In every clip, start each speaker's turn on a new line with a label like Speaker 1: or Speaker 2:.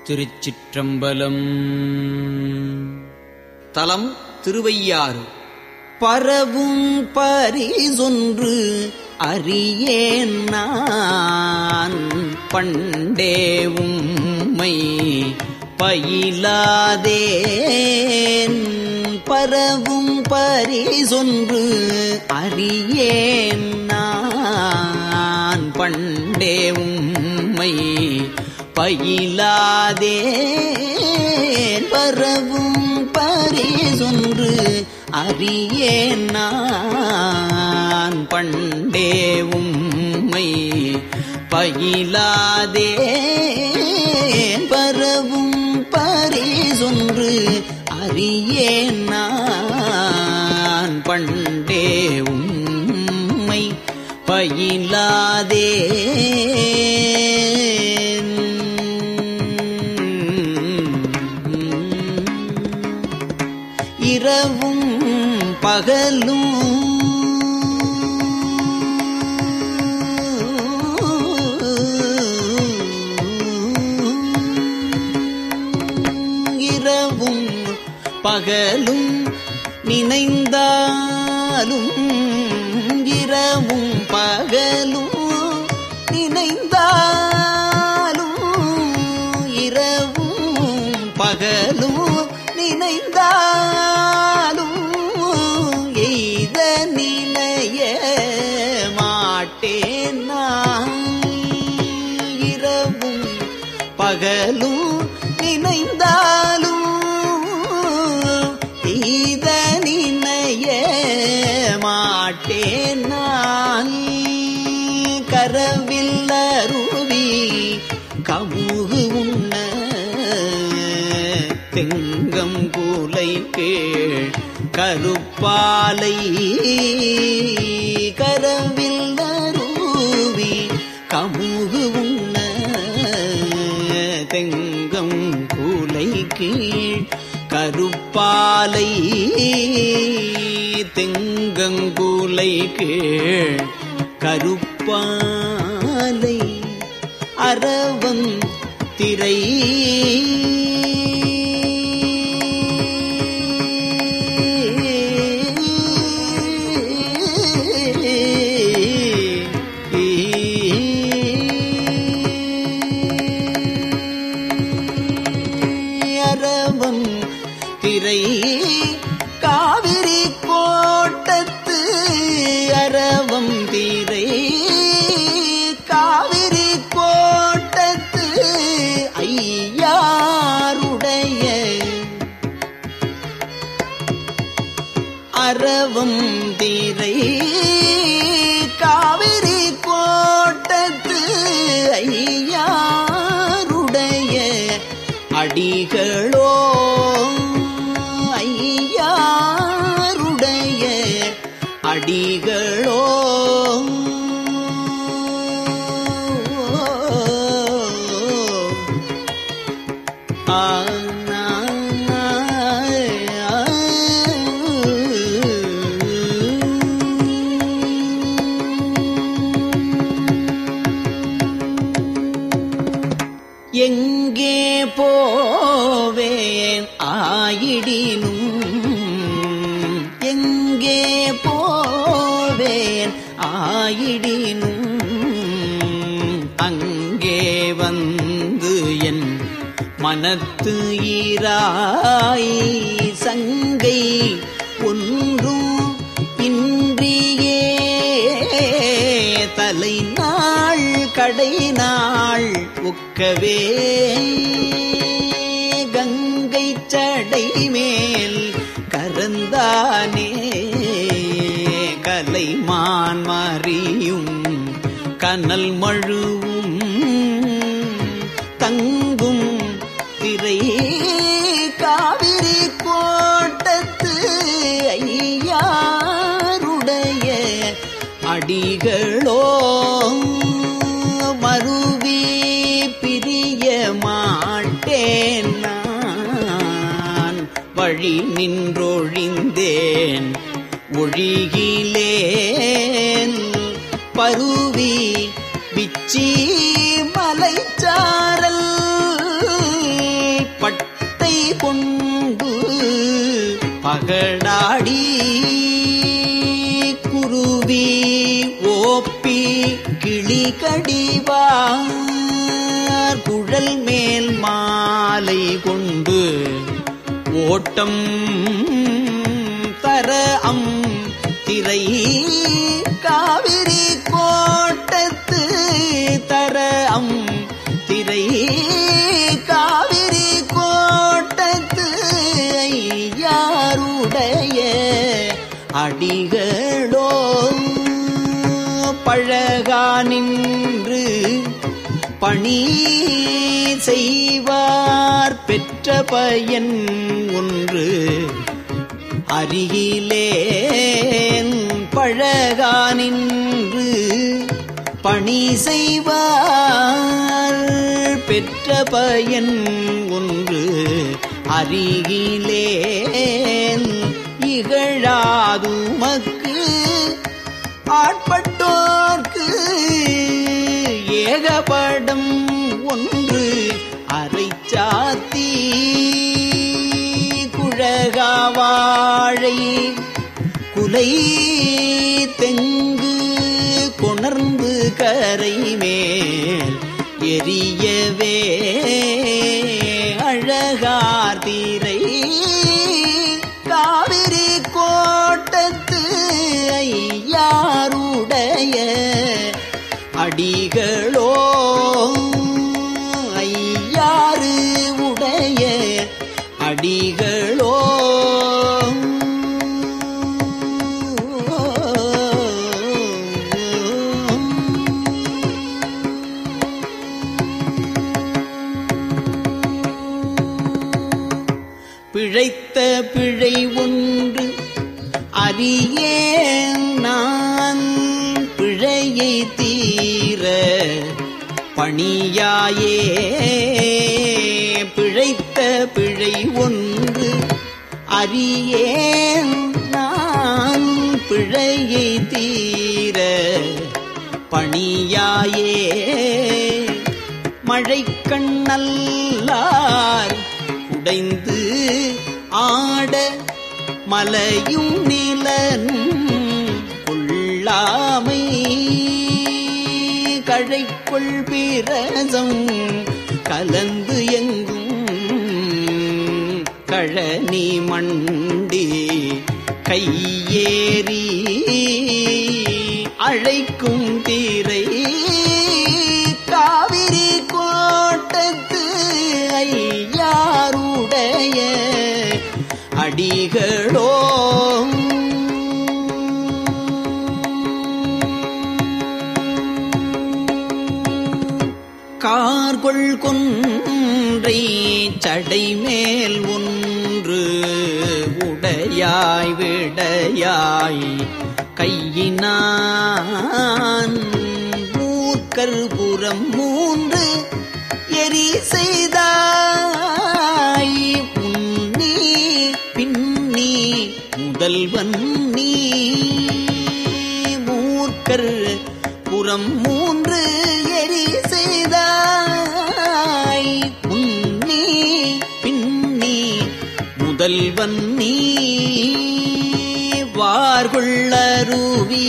Speaker 1: திருச்சிற்றம்பலம்
Speaker 2: தலம் திருவையாறு
Speaker 3: பரவும் பரிசொன்று அறியேன் நான் பண்டே உம்மை பயிலாதேன் பரவும் பரிசொன்று அறியேன் நான் பண்டே உம்மை பயிலாதேன் பரவும் பரிசொன்று அறியேன் நான் பண்டே உம்மை பயிலாதே பரவும் பரிசொன்று அறியேன் நான் பண்டே உம்மை பயிலாதே இரவும் பகலும் இரவும் பகலும் நினைந்தாலும் இரவும் பகலும் நினைந்தாலும் இரவும் பகலும் நினைந்தாலும் எய்த நிலைய மாட்டேன் நான் இரவும் பகலும் நினைந்தாலும் எய்த நினைய மாட்டேன் நான் கரவில் அருவி கமுகு உண்ண தெங்கம் கூலை கீழ் கருப்பாலை கரவில் அருவி கமுகு உண்ண தெங்கம் கூலை கீழ் கருப்பாலை தெங்கங்கூலை கீழ் கருப்பாலை அரவம் திரை அரவம் திரை காவிரி கோட்டத்து அரவம் திரை காவிரி கோட்டத்து ஐயாருடைய அரவம் திரை காவிரி கோட்டத்து ஐயாருடைய அடிகளோ ஐயாருடைய அடிகளோ எங்கே போவேன் ஆயிடினும் எங்கே போவேன் ஆயிடினும் அங்கே வந்து என் மனத்து ஈராய் சங்கை ஒன்றும் இன்றியே தலை நாள் கடை நாள் ஒக்கவே கங்கை சடை மேல் கரந்தானே கலைமான் மாறியும் கனல் மழுவும் தங்கும் திரை காவிரி கோட்டத்து ஐயாருடைய அடிகளோ மருவி பிரிய மாட்டேன் நான் வழி நின்றொழிந்தேன் ஒழிகிலேன் பருவி விச்சி மலைச்சாரல் அகடாடி குருவி ஓப்பி கிளி கடிவார் குழல் மேல் மாலை கொண்டு ஓட்டம் தர அம் திரை காவிரி கோட்டத்து தர அம் திரை காவிரி கோட்டத்து ஐயாருடைய அடிகளோ பழகா நின்று பணி செய்வார் பெற்ற பயன் ஒன்று அருகிலேன் பழகா நின்று பணி செய்வார் பெற்ற பயன் ஒன்று அருகிலேன் இகழாதுமக்கு ஆட்பட்டோர்க்கு ஏகபடம் ஒன்று அரைச்சாத்தி குழகாவாழை குலை தெங்கு கொணர்ந்து கரை மேல் எரியவே அழகார் தீரை காவிரி கோட்டத்து ஐயாருடைய அடிகளோ ஐயாறு உடைய அடிகளோ பிழைத்த பிழை ஒன்று அறியேன் நான் பிழையை தீர பணியாயே பிழைத்த பிழை ஒன்று அறியேன் நான் பிழையை தீர பணியாயே மழைக்கண்ணல்லார் உடைந்து ஆட மலையும் நிலனும் கொள்ளாமை கழைக்குள் பிரசம் கலந்து எங்கும் கழனி மண்டி கையேறி அழைக்கும் தீரை காவிரி கோட்டத்து ஐயாருடைய அடிகளோ கார்கொள் கொன்றை சடை மேல் ஒன்று உடையாய் விடையாய் கையினான் மூர்க்கர்புறம் மூன்று எரி செய்தாய் உன்னி பின்னி முதல்வன் நீ மூர்க்கர் புறம் மூன்று எரி செய்தாய் உன்னி பின்னி முதல்வன் நீ வார்கொள்ளருவி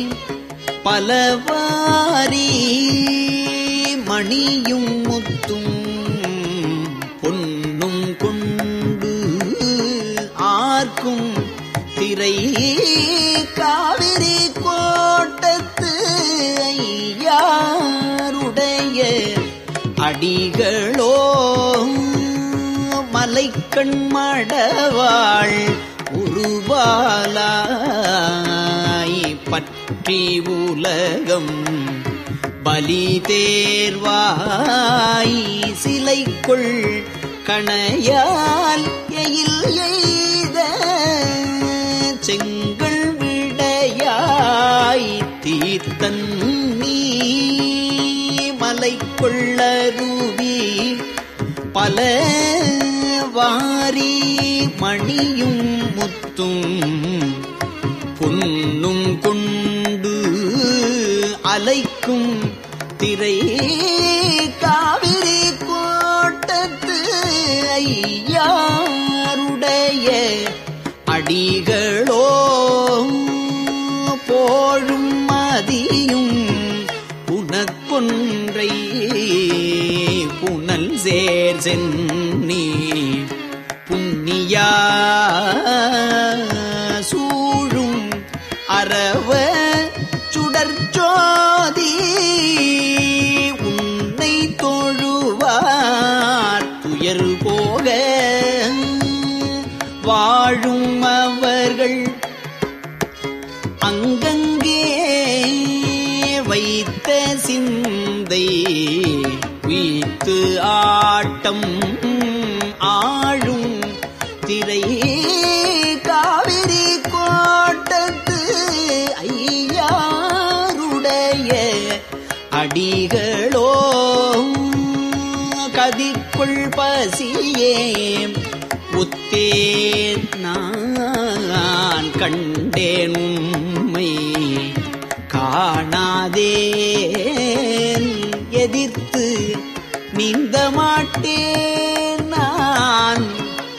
Speaker 3: பலவாரி மணியும் முத்தும் பொன்னும் கொண்டு ஆர்க்கும் திரை காவிரி கோட்டத்து ஐயாருடைய அடிகளோ மலைக்கண் மடவாள் உருவாலாய் பற்றி உலகம் பலி தேர்வாய் சிலைக்குள் கணையால் எயில் எய்த செங்கல் விடையாய் தீர்த்தன் நீ மலை கொள்ளருவி பல வாரி மணியும் முத்தும் பொன்னும் கொண்டு அலைக்கும் திரை காவிரி கோட்டத்து ஐயாருடைய அடி சேர் சென்னி புண்ணியா சூழும் அரவ சுடர்ச்சோதி உன்னை தொழுவார் துயர் போக வாழும் அவர்கள் அங்கங்கே வைத்த சிந்தை வீத்து ஆட்டம் ஆழும் திரை காவிரி கோட்டத்து ஐயாருடைய அடிகளோ கதிக்குள் பசியே உத்தேன் நான் கண்டேன் உம்மை காணாதேன் எதிர்த்து நீந்த மாட்டேன் நான்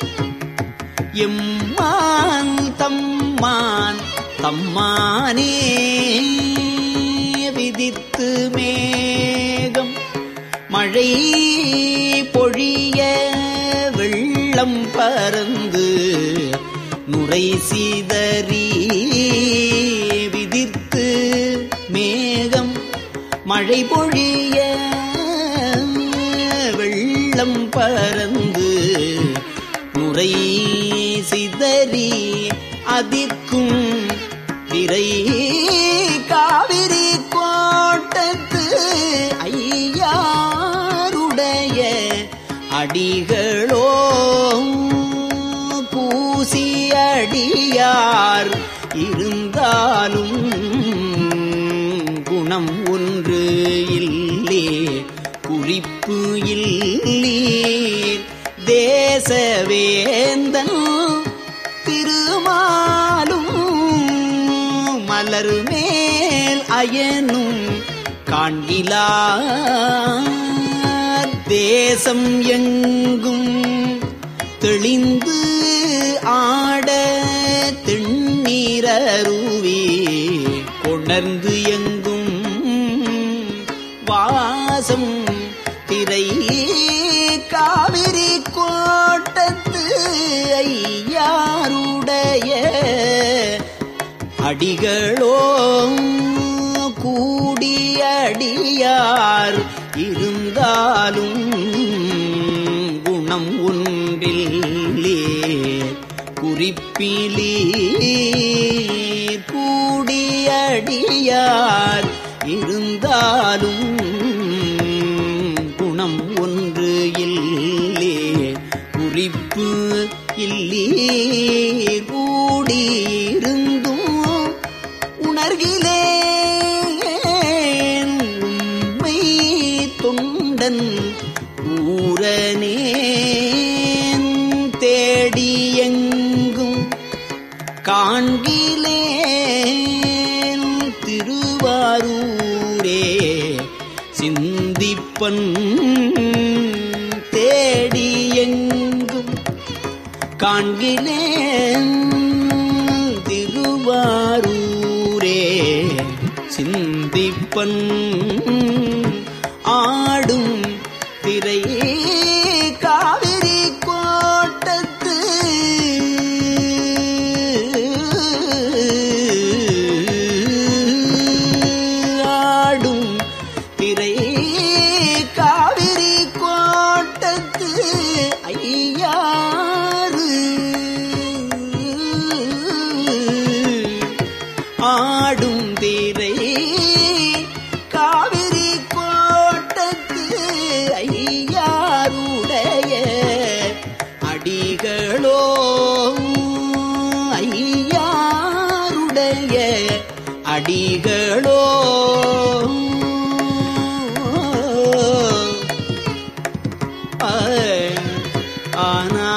Speaker 3: எம்மான் தம்மான் தம்மானே விதித்து மேகம் மழை பொழிய வெள்ளம் பறந்து நுரை சிதறி விதித்து மேகம் மழை பொழிய வெள்ளம் பறந்து நுரை சிதறி அதிர்க்கும் திரை காவிரி கோட்டத்து ஐயாருடைய அடிகளோ பூசி அடியார் இருந்தாலும் குணம் ஒன்று இல்லே குறிப்பு இல்லீர் தேசவேந்தன் திருமாலும் மலர் மேல் அயனும் காண்கிலா தேசம் எங்கும் தெளிந்து ஆட திண்ணீரருவி கொணர்ந்து எங்கும் வாசம் திரை காவிரி கோட்டத்து ஐயாருடைய அடிகளோ கூடியடியார் இருந்தாலும் குணம் ஒன்றில்லே குறிப்பிலே கூடியடியார் இருந்தாலும் குணம் ஒன்று இல்லே குறிப்பு இல்லே கூடியிருந்தும் உணர்கிலேன் உண்மை தொண்டன் ஊரனேன் தேடி எங்கும் காண்கிலேன் திருவாரூரே சிந்திப்பன் தேடி எங்கும் காண்கிலேன் திருவாரூரே சிந்திப்பன் ஆடும் திரை காவிரி கோட்டத்து ஆடும் திரை காவிரி கோட்டத்து ஐயாறு ஆடும் திரை காவிரி கோட்டத்து ஐயாருடைய அடிகளோ ஐயாருடைய அடிகளோ ஆனா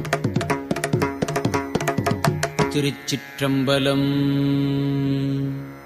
Speaker 3: திருச்சிற்றம்பலம்